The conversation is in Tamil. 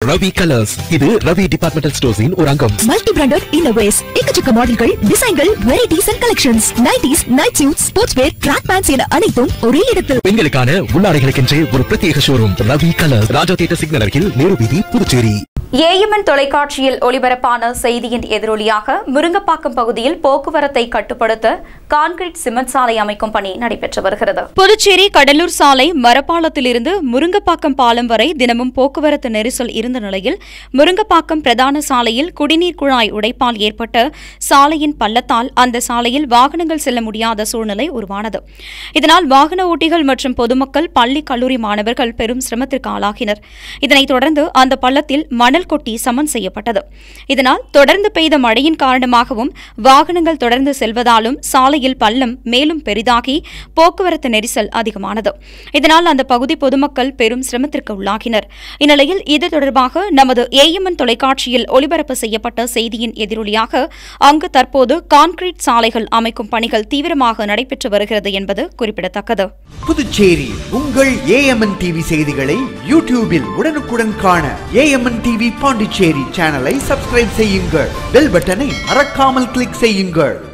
ரவி கலர்ஸ் இது ரவி டிபார்ட்மெண்டல் ஸ்டோர்ஸின் ஒரு அங்கம் மல்டி பிராண்டட் இன்னோவேஸ் எக்கச்சக்க மாடல்கள் டிசைன்கள் varieties and collections nighties night suit sports wear track pants என அனைத்தும் ஒரே இடத்தில் பெண்களுக்கான உள்ளாடைகளுக்கென்றே ஒரு பிரத்யேக showroom Ravi colours Raja theatre signal அருகில் நேரு வீதி புதுச்சேரி ஏஎம்என் தொலைக்காட்சியில் ஒளிபரப்பான செய்தியின் எதிரொலியாக முருங்கப்பாக்கம் பகுதியில் போக்குவரத்தை கட்டுப்படுத்த கான்கிரீட் சிமெண்ட் சாலை அமைக்கும் பணி நடைபெற்று வருகிறது புதுச்சேரி கடலூர் சாலை மரப்பாலத்திலிருந்து முருங்கப்பாக்கம் பாலம் வரை தினமும் போக்குவரத்து நெரிசல் இருந்த நிலையில் முருங்கப்பாக்கம் பிரதான சாலையில் குடிநீர் குழாய் உடைப்பால் ஏற்பட்ட சாலையின் பள்ளத்தால் அந்த சாலையில் வாகனங்கள் செல்ல முடியாத சூழ்நிலை உருவானது இதனால் வாகன ஓட்டிகள் மற்றும் பொதுமக்கள் பள்ளி கல்லூரி மாணவர்கள் பெரும் சிரமத்திற்கு ஆளாகினர் இதனைத் தொடர்ந்து அந்த பள்ளத்தில் மணல் கொட்டி சமன் செய்யப்பட்டது இதனால் தொடர்ந்து பெய்த மழையின் காரணமாகவும் வாகனங்கள் தொடர்ந்து செல்வதாலும் சாலையில் பள்ளம் மேலும் பெரிதாகி போக்குவரத்து நெரிசல் அதிகமானது இதனால் அந்த பகுதி பொதுமக்கள் பெரும் சிரமத்திற்கு உள்ளாகினர் இந்நிலையில் இது தொடர்பாக நமது ஏஎம்என் தொலைக்காட்சியில் ஒளிபரப்பு செய்யப்பட்ட செய்தியின் எதிரொலியாக அங்கு தற்போது கான்கிரீட் சாலைகள் அமைக்கும் பணிகள் தீவிரமாக நடைபெற்று வருகிறது என்பது குறிப்பிடத்தக்கது புதுச்சேரி உங்கள் ஏஎம்என் டிவி செய்திகளை யூடியூபில் உடனுக்குடன் காண ஏஎம்என் டிவி பாண்டிச்சேரி சேனலை சப்ஸ்கிரைப் செய்யுங்கள் பெல் பட்டனை மறக்காமல் கிளிக் செய்யுங்கள்